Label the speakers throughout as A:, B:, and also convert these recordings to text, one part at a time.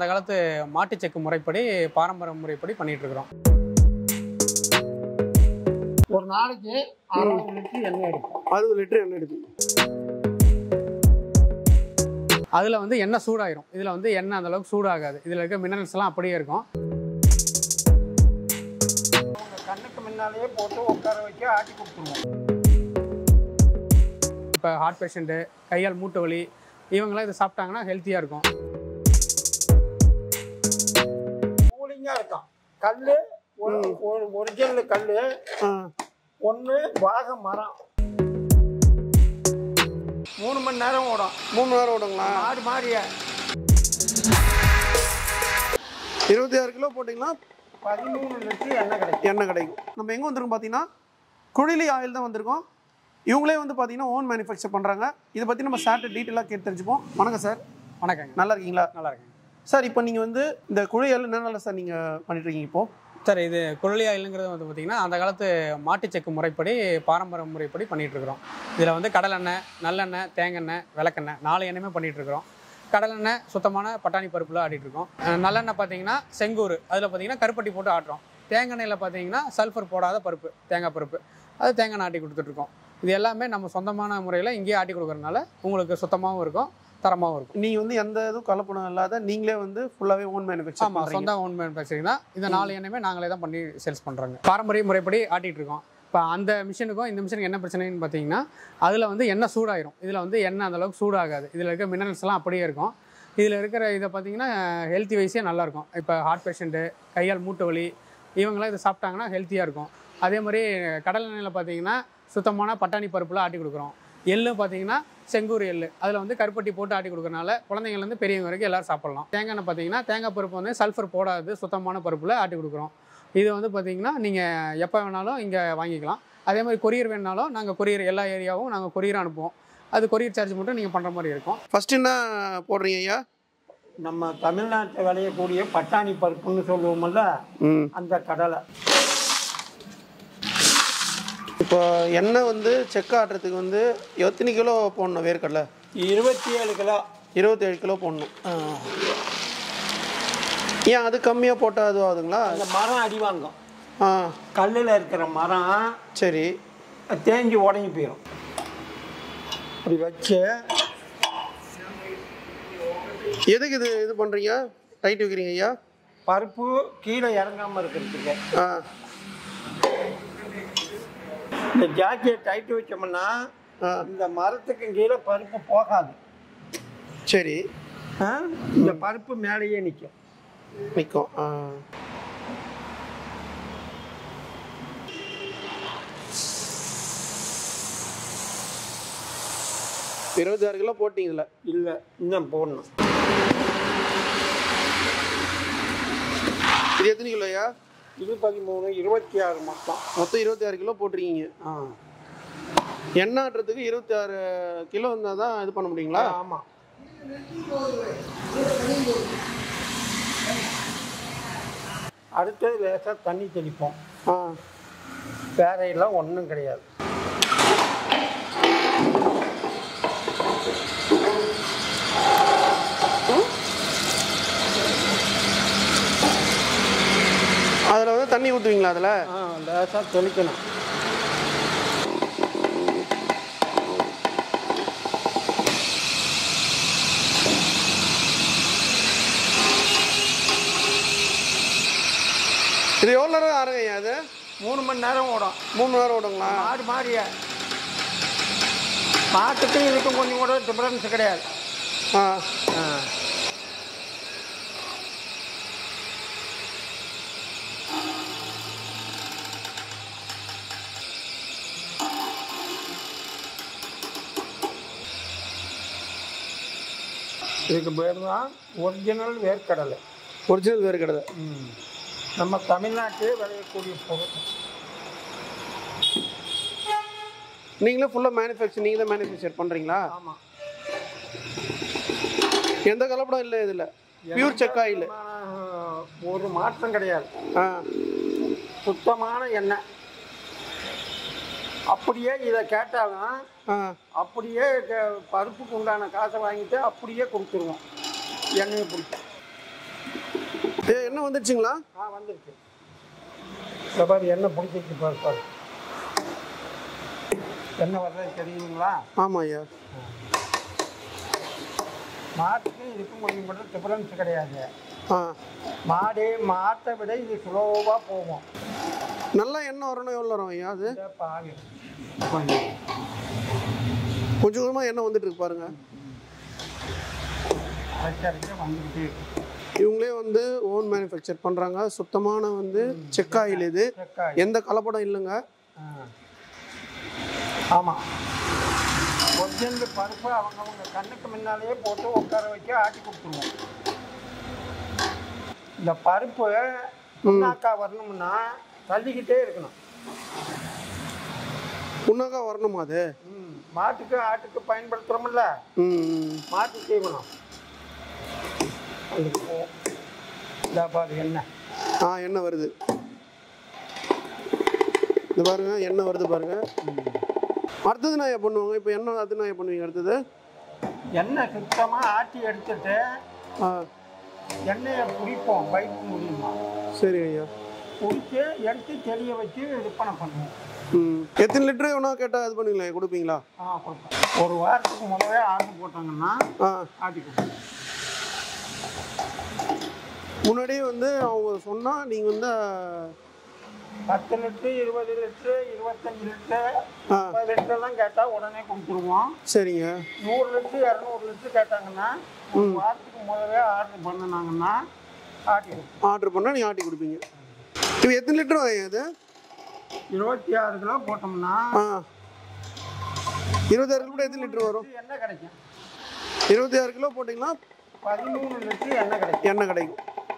A: அந்த காலத்து மாட்டுச் செக்கு முறைப்படி பாரம்பரிய முறைப்படி பண்ணிட்டு இருக்கிறோம்
B: ஒரு நாளைக்கு அறுபது லிட்டர் எண்ணெய் எடுக்கும்
C: அறுபது லிட்டர் எண்ணெய் எடுக்கும்
A: அதில் வந்து எண்ணெய் சூடாயிரும் இதில் வந்து எண்ணெய் அந்த அளவுக்கு சூடாகாது இதில் இருக்க மினரல்ஸ் எல்லாம் அப்படியே இருக்கும்
B: உங்க கண்ணுக்கு முன்னாலேயே போட்டு உட்கார வச்சு ஆட்டி கொடுத்துருவோம்
A: இப்போ ஹார்ட் பேஷண்ட்டு கையால் மூட்டு வலி இவங்களாம் இதை சாப்பிட்டாங்கன்னா ஹெல்த்தியாக இருக்கும்
B: கூலிங்காக இருக்கும் கல் ஒரு ஒரு ஒரிஜினல் கல்
C: ஆ
B: ஒன்று வாகை மரம் மூணு மணி நேரம் ஓடும்
C: மூணு மணி நேரம் ஓடுங்களா
B: ஆடு மாதிரிய
C: இருபத்தி ஆறு கிலோ போட்டிங்கன்னா
B: பதிமூணு லிட்டர் எண்ணெய் கிடைக்கும்
C: எண்ணெய் கிடைக்கும் நம்ம எங்கே வந்திருக்கோம் பார்த்தீங்கன்னா குழிலி ஆயில் தான் வந்திருக்கோம் இவங்களே வந்து பார்த்தீங்கன்னா ஓன் மேனுஃபேக்சர் பண்ணுறாங்க இதை பற்றி நம்ம சார்ட்டு டீட்டெயிலாக கேட்டு தெரிஞ்சுப்போம் வணக்கம் சார்
A: வணக்கங்க
C: நல்லா இருக்கீங்களா
A: நல்லா இருக்குங்க
C: சார் இப்போ நீங்கள் வந்து இந்த குழியால் என்னென்ன சார் நீங்கள் பண்ணிட்டு இருக்கீங்க இப்போ
A: சார் இது குழலி ஆயிலுங்கிறது வந்து பார்த்திங்கன்னா அந்த காலத்து மாட்டுச் செக்கு முறைப்படி பாரம்பரிய முறைப்படி பண்ணிட்டு இருக்கிறோம் இதில் வந்து கடலெண்ணெய் நல்லெண்ணெய் தேங்காய் விளக்கெண்ணெய் நாலு எண்ணெயுமே பண்ணிட்டு இருக்கிறோம் கடலெண்ணெய் சுத்தமான பட்டாணி பருப்பில் ஆட்டிட்டு இருக்கோம் அஹ் நல்லெண்ணெய் பார்த்தீங்கன்னா செங்கூர் அதில் பார்த்தீங்கன்னா கருப்பட்டி போட்டு ஆட்டுறோம் தேங்காய் எண்ணெயில் பார்த்தீங்கன்னா சல்ஃபர் போடாத பருப்பு தேங்காய் பருப்பு அது தேங்காய் எண்ணெய் ஆட்டி கொடுத்துட்ருக்கோம் இது எல்லாமே நம்ம சொந்தமான முறையில் இங்கேயே ஆட்டி கொடுக்கறதுனால உங்களுக்கு சுத்தமாகவும் இருக்கும் தரமாகவும் இருக்கும்
C: நீங்கள் வந்து எந்த இதுவும் கலப்படம் இல்லாத நீங்களே வந்து ஃபுல்லாகவே ஓன் மேனுஃபேக்சர்
A: ஆமாம் சொந்த ஓன் மேனுஃபேக்சரிங் தான் இந்த நாலு எண்ணெயுமே நாங்களே தான் பண்ணி சேல்ஸ் பண்ணுறோங்க பாரம்பரிய முறைப்படி ஆட்டிட்டு இருக்கோம் இப்போ அந்த மிஷினுக்கும் இந்த மிஷினுக்கு என்ன பிரச்சனைன்னு பார்த்தீங்கன்னா அதில் வந்து எண்ணெய் சூடாயிரும் இதில் வந்து எண்ணெய் அந்த அளவுக்கு சூடாகாது இதில் இருக்க மினரல்ஸ் எல்லாம் அப்படியே இருக்கும் இதில் இருக்கிற இதை பார்த்தீங்கன்னா ஹெல்த்தி வைஸே நல்லாயிருக்கும் இப்போ ஹார்ட் பேஷண்ட்டு கையால் மூட்டு வலி இவங்களாம் இதை சாப்பிட்டாங்கன்னா ஹெல்த்தியாக இருக்கும் அதே மாதிரி கடல் எண்ணெயில் பார்த்தீங்கன்னா சுத்தமான பட்டாணி பருப்பில் ஆட்டி கொடுக்குறோம் எள்ளு பார்த்தீங்கன்னா செங்கூர் எள்ளு அதில் வந்து கருப்பட்டி போட்டு ஆட்டி கொடுக்கறனால குழந்தைங்கள்லேருந்து பெரியவங்க வரைக்கும் எல்லாரும் சாப்பிட்லாம் தேங்காய் எண்ணெய் பார்த்தீங்கன்னா தேங்காய் பருப்பு வந்து சல்ஃபர் போடாது சுத்தமான பருப்பில் ஆட்டி கொடுக்குறோம் இது வந்து பார்த்தீங்கன்னா நீங்கள் எப்போ வேணாலும் இங்கே வாங்கிக்கலாம் அதே மாதிரி கொரியர் வேணுனாலும் நாங்கள் கொரியர் எல்லா ஏரியாவும் நாங்கள் கொரியர் அனுப்புவோம் அது கொரியர் சார்ஜ் மட்டும் நீங்கள் பண்ணுற மாதிரி இருக்கும்
C: ஃபர்ஸ்ட் என்ன போடுறீங்க ஐயா
B: நம்ம தமிழ்நாட்டில் விளையக்கூடிய பட்டாணி பருப்புன்னு சொல்லுவோம்ல
C: ம்
B: அந்த கடலை
C: இப்போ எண்ணெய் வந்து செக் ஆட்டுறதுக்கு வந்து எத்தனை கிலோ போடணும் வேர்க்கடலை
B: இருபத்தி ஏழு கிலோ
C: இருபத்தேழு கிலோ போடணும் ஏன் அது கம்மியாக போட்டால் அது ஆகுதுங்களா
B: அந்த மரம் அடி வாங்கும்
C: ஆ
B: கல்லில் இருக்கிற மரம்
C: சரி
B: தேஞ்சு உடஞ்சி போயிடும் இப்படி வச்சு
C: எதுக்கு இது இது பண்ணுறீங்க டைட் வைக்கிறீங்க ஐயா
B: பருப்பு கீழே இறங்காமல் இருக்கிறதுக்கு
C: ஆ
B: இந்த ஜாக்கியை டைட்டு வச்சோம்னா
C: ஆ
B: இந்த மரத்துக்கு கீழே பருப்பு போகாது
C: சரி
B: ஆ? இந்த பருப்பு மேலேயே நிற்கும்
C: நிற்கும் ஆ இருபத்தி ஆறு கிலோ போட்டிங்க இதில்
B: இல்லை இன்னும் போடணும்
C: இது எத்தனை கிலோ ஐயா
B: இது பதிமூணு இருபத்தி ஆறு மொத்தம்
C: மொத்தம் இருபத்தி ஆறு கிலோ போட்டிருக்கீங்க
B: ஆ
C: எண்ணெய் ஆட்டுறதுக்கு இருபத்தி ஆறு கிலோ இருந்தால் தான் இது பண்ண முடியுங்களா
B: ஆமாம் அடுத்தது லேசாக தண்ணி தெளிப்போம்
C: ஆ
B: வேறையெல்லாம் ஒன்றும் கிடையாது
C: அதில் வந்து தண்ணி ஊற்றுவீங்களா அதில்
B: ஆ லேசாக தெளிக்கணும்
C: இது எவ்வளோ நேரம் ஆறுங்க ஐயா அது
B: மூணு மணி நேரம் ஓடும்
C: மூணு மணி நேரம் ஓடுங்களா
B: மாடு மாறிய மாட்டுக்கும் இதுக்கும் கொஞ்சம் கூட டிஃப்ரென்ஸ் கிடையாது
C: ஆ
B: ஆ இதுக்கு பேர் தான் ஒரிஜினல் வேர்க்கடலை
C: ஒரிஜினல் வேர்க்கடலை
B: நம்ம தமிழ்நாட்டிலே விளையக்கூடிய பொருள்
C: நீங்களே ஃபுல்லாக மேனுஃபேக்சர் நீங்களே மேனுஃபேக்சர் பண்ணுறீங்களா
B: ஆமாம்
C: எந்த கலப்படம் இல்லை இதில் பியூர் செக் ஆயில்
B: ஒரு மாற்றம் கிடையாது
C: ஆ
B: சுத்தமான எண்ணெய் அப்படியே இதை கேட்டாலும்
C: ஆ
B: அப்படியே க- பருப்புக்கு உண்டான காசை வாங்கிட்டு அப்படியே கொடுத்துருவோம் எண்ணெயை பிடிச்சி
C: ஏ என்ன வந்துடுச்சுங்களா
B: ஆ வந்துருக்கு இந்த பாரு எண்ணெய் பிடிச்சிருக்கு பாரு பாரு எண்ணெய் வர்றது தெரியுங்களா
C: ஆமாம் ஐயா
B: மாட்டுக்கு இதுக்கும் கொஞ்சம் மட்டும் டிஃபரன்ஸ் கிடையாது
C: ஆ
B: மாடு மாட்டை விட இது ஸ்லோவாக போகும்
C: நல்லா எண்ணெய் வரணும் எவ்வளோ வரும் ஐயா அது
B: இந்த பாகு
C: கொஞ்சம் கொஞ்சமாக எண்ணெய் வந்துட்டு இருக்கு பாருங்க
B: அரைச்சரைக்க வந்துக்கிட்டே இருக்கு
C: இவங்களே வந்து ஓன் மேனுஃபேக்சர் பண்ணுறாங்க சுத்தமான வந்து செக் ஆயில் இது
B: செக்காய்
C: எந்த கலப்படம் இல்லைங்க
B: ஆமாம் ஒரிஜினல் பருப்பு அவங்கவங்க கண்ணுக்கு முன்னாலேயே போட்டு உட்கார வச்சு ஆட்டி கொடுத்துருவோம் இந்த பருப்பு புண்ணாக்கா வரணும்னா தள்ளிக்கிட்டே இருக்கணும்
C: புண்ணாக்கா வரணுமா அது
B: ம், மாட்டுக்கு ஆட்டுக்கு பயன்படுத்துகிறோம்ல
C: ம் ம்.
B: மாட்டு தீவனம் அதுக்கு போ இந்த பாரு என்ன
C: ஆ எண்ணெய் வருது இது பாருங்க எண்ணெய் வருது பாருங்க அடுத்தது நான் ஏன் பண்ணுவாங்க இப்போ எண்ணெய் அது நான் ஏன் பண்ணுவீங்க அடுத்தது
B: எண்ணெய் சுத்தமாக ஆட்டி எடுத்துட்டு
C: ஆ
B: எண்ணெயை பிடிப்போம் பைக் மூலியமாக
C: சரி ஐயா
B: பிடிச்சி எடுத்து தெளிய வச்சு விற்பனை பண்ணுவோம்
C: ம் எத்தனை லிட்டரு வேணா கேட்டால் இது பண்ணுவீங்களா கொடுப்பீங்களா
B: ஆ கொடுப்போம் ஒரு வாரத்துக்கு முதவே ஆர்டர் போட்டாங்கன்னா
C: ஆ
B: ஆட்டி கொடுப்போம்
C: முன்னாடியே வந்து அவங்க சொன்னால் நீங்கள் வந்து
B: பத்து லிட்ரு இருபது லிட்ரு இருபத்தஞ்சி லிட்ரு
C: ஆ
B: முப்பது லிட்டர்லாம் கேட்டால் உடனே கொடுத்துருவோம்
C: சரிங்க
B: நூறு லிட்ரு இரநூறு லிட்ரு கேட்டாங்கன்னா ஒரு வாரத்துக்கு முதவே ஆர்டர் பண்ணினாங்கன்னா ஆட்டி கொடுப்போம்
C: ஆர்டர் பண்ணால் நீங்கள் ஆட்டி கொடுப்பீங்க இப்போ எத்தனை லிட்டர் வாங்க அது
B: இருபத்தி ஆறு கிலோ போட்டோம்னா
C: ஆ இருபத்தாறு கிலோ எத்தனை லிட்டர் வரும்
B: எண்ணெய் கிடைக்கும்
C: இருபத்தி ஆறு கிலோ போட்டிங்கன்னா
B: பதிமூணு லிட்ரு எண்ணெய் கிடைக்கும்
C: எண்ணெய் கிடைக்கும்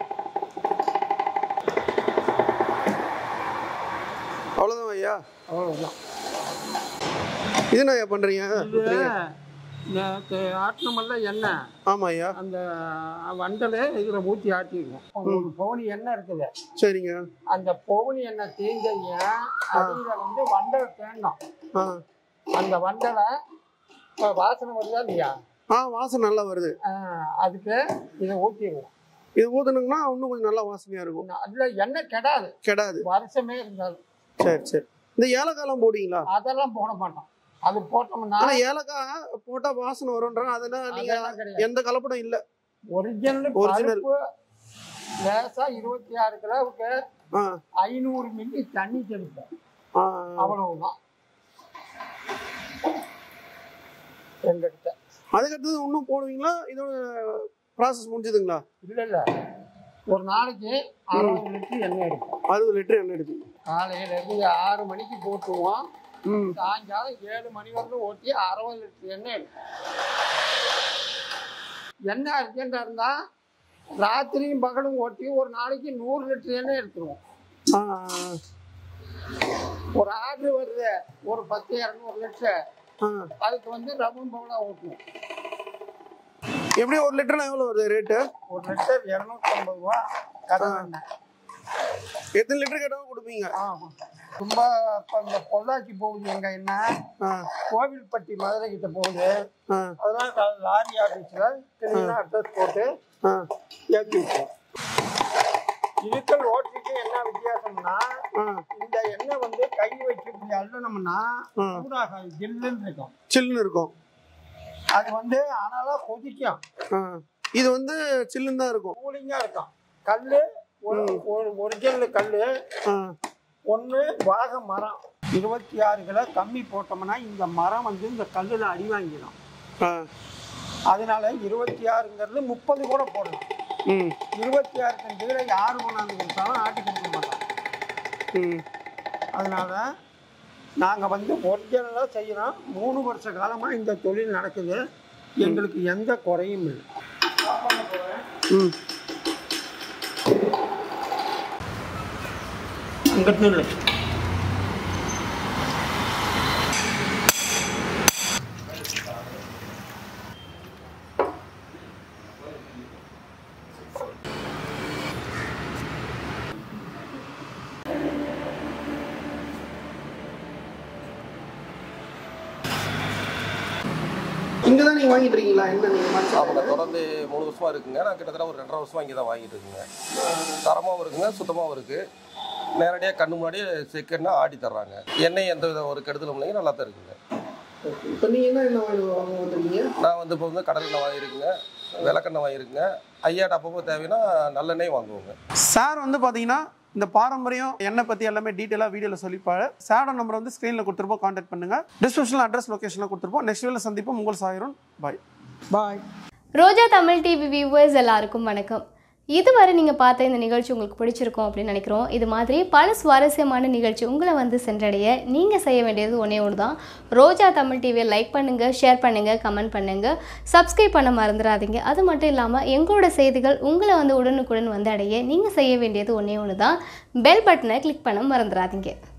C: அவ்வளோதான் ஐயா
B: அவ்வளோதான்
C: இது என்ன ஐயா பண்ணுறீங்க
B: இது ஆட்டினமல்ல எண்ணெய்
C: ஆமாம் ஐயா
B: அந்த வண்டலை இதில் ஊற்றி ஆட்டிடுவோம் ஒரு பவுனி எண்ணெய் இருக்குது
C: சரிங்க
B: அந்த பவுனி எண்ணெய் தேஞ்சைய அடியில் வந்து வண்டல் தேங்கும்
C: ஆ
B: அந்த வண்டலை இப்போ வாசனை வருதா இல்லையா
C: ஆ வாசனை நல்லா வருது
B: ஆஹ் அதுக்கு இதை ஊற்றிடுவோம்
C: இது ஊற்றுனீங்கன்னா இன்னும் கொஞ்சம் நல்லா வாசனையாக இருக்கும்
B: அதில் எண்ணெய் கெடாது
C: கெடாது
B: வருஷமே இருந்தாலும்
C: சரி சரி இந்த ஏலக்காய்லாம் போடுவீங்களா
B: அதெல்லாம் போட மாட்டோம் அது போட்டோம்னா
C: ஆனால் ஏலக்காய் போட்டால் வாசனை வரும்ன்றாங்க அதெல்லாம் நீங்கள்
B: அதெல்லாம் கிடையாது
C: எந்த கலப்படம் இல்லை
B: ஒரிஜினல்
C: Original.
B: பருப்பு லேசா இருபத்தி ஆறு கிலோவுக்கு
C: ஆ
B: ஐநூறு மில்லி தண்ணி தெளிப்போம்
C: ஆ
B: அவ்வளவுதான் எங்ககிட்ட
C: அதுக்கடுத்தது இன்னும் போடுவீங்களா இதோட ப்ராசஸ் முடிஞ்சதுங்களா
B: இல்ல இல்ல ஒரு நாளைக்கு அறுபது லிட்டர் எண்ணெய் எடுப்போம்
C: அறுபது லிட்டர் எண்ணெய் எடுப்பீங்க
B: காலையில இருந்து ஆறு மணிக்கு போட்டுருவோம்
C: ம்
B: சாயங்காலம் ஏழு மணி வரைக்கும் ஓட்டி அறுபது லிட்டர் எண்ணெய் எடுப்போம் எண்ணெய் அர்ஜென்டா இருந்தா ராத்திரியும் பகலும் ஓட்டி ஒரு நாளைக்கு நூறு லிட்டர் எண்ணெய் எடுத்துருவோம்
C: ஆ
B: ஒரு ஆர்டர் வருது ஒரு பத்து இரநூறு லிட்டர்
C: ஆ
B: அதுக்கு வந்து ரவம் பவுலா ஓட்டணும்
C: எப்படி ஒரு லிட்டர்னா எவ்வளோ வருது ரேட்டு
B: ஒரு லிட்டர் இரநூத்தி ஐம்பது ரூபா கதை எண்ணெய்
C: எத்தனை லிட்டர் கேட்டாலும் கொடுப்பீங்க
B: ஆ ரொம்ப இப்போ இந்த பொள்ளாச்சி போகுது எங்க என்ன
C: ஆ
B: கோவில்பட்டி மதுரை கிட்ட போகுது
C: ஆ
B: அதெல்லாம் க- லாரி ஆஃபீஸில் கிளீனாக அட்ரஸ் போட்டு
C: ஆ
B: ஏற்றி விட்டுருவோம் இதுக்கள் ஓட்டுக்கு என்ன வித்தியாசம்னா
C: ஆ
B: இந்த எண்ணெய் வந்து கை வச்சு இப்படி அள்ளணும்னா
C: ஆ.
B: சூடாகாது ஜில்லுன்னு இருக்கும்
C: சில்லுன்னு இருக்கும்
B: அது வந்து ஆனாலும் கொதிக்கும்
C: ஆ இது வந்து சில்லுன்னு தான் இருக்கும்
B: கூலிங்காக இருக்கும் கல் ஒரு ஒரு ஒரிஜினல் கல்
C: ஆ
B: ஒன்று வாகை மரம் இருபத்தி ஆறு கிலோ கம்மி போட்டோம்னா இந்த மரம் வந்து இந்த கல்லில் அடி வாங்கிடும்
C: ஆ
B: அதனால இருபத்தி ஆறுங்கிறது முப்பது கூட போடலாம்
C: ம்
B: இருபத்தி ஆறு கீழே யார் கொண்டாந்து கொடுத்தாலும் ஆட்டி கொடுக்க மாட்டோம்
C: ம்
B: அதனால நாங்கள் வந்து ஒரிஜினலாக செய்கிறோம் மூணு வருஷ காலமாக இந்த தொழில் நடக்குது எங்களுக்கு எந்த குறையும் இல்லை
C: ம்
B: அங்கிட்டு இல்லை
C: இங்கே தான் நீங்கள் வாங்கிட்டு இருக்கீங்களா என்ன நீங்கள்
D: ஆமாங்க தொடர்ந்து மூணு வருஷமா இருக்குங்க நான் கிட்டத்தட்ட ஒரு ரெண்டரை வருஷமா இங்கே தான் வாங்கிட்டு இருக்குங்க தரமாகவும் இருக்குங்க சுத்தமாகவும் இருக்கு நேரடியாக கண்ணு முன்னாடியே செகண்ட்னா ஆடி தர்றாங்க எண்ணெய் எந்த வித ஒரு கெடுதலும் இல்லைங்க நல்லா தான் இருக்குங்க
C: இப்போ நீங்கள் என்ன என்ன வாங்கி வாங்க வந்துருக்கீங்க
D: நான் வந்து இப்போ வந்து கடலெண்ணெய் வாங்கியிருக்குங்க விளக்கெண்ணெய் வாங்கியிருக்குங்க ஐயாட்ட அப்பப்போ தேவைன்னா நல்லெண்ணெய் வாங்குவோங்க
C: சார் வந்து பார்த்தீங்கன்னா இந்த பாரம்பரியம் எண்ணெய் பற்றி எல்லாமே டீட்டெயிலாக வீடியோவில் சொல்லிப்பாரு சாரோட நம்பர் வந்து ஸ்க்ரீனில் கொடுத்துருப்போம் காண்டாக்ட் பண்ணுங்க டிஸ்கிரிப்ஷனில் அட்ரஸ் லொக்கேஷனில் கொடுத்துருப்போம் நெக்ஸ்ட் வீடியோவில் சந்திப்போம் உங்கள் சாயிரும் bye
B: bye
E: Roja Tamil TV viewers எல்லாருக்கும் வணக்கம் இதுவரை நீங்கள் பார்த்த இந்த நிகழ்ச்சி உங்களுக்கு பிடிச்சிருக்கும் அப்படின்னு நினைக்கிறோம் இது மாதிரி பல சுவாரஸ்யமான நிகழ்ச்சி உங்களை வந்து சென்றடைய நீங்கள் செய்ய வேண்டியது ஒன்றே ஒன்று தான் ரோஜா தமிழ் டிவியை லைக் பண்ணுங்கள் ஷேர் பண்ணுங்கள் கமெண்ட் பண்ணுங்கள் சப்ஸ்கிரைப் பண்ண மறந்துடாதீங்க அது மட்டும் இல்லாமல் எங்களோட செய்திகள் உங்களை வந்து உடனுக்குடன் வந்து அடைய நீங்கள் செய்ய வேண்டியது ஒன்றே ஒன்று தான் பெல் பட்டனை கிளிக் பண்ண மறந்துடாதீங்க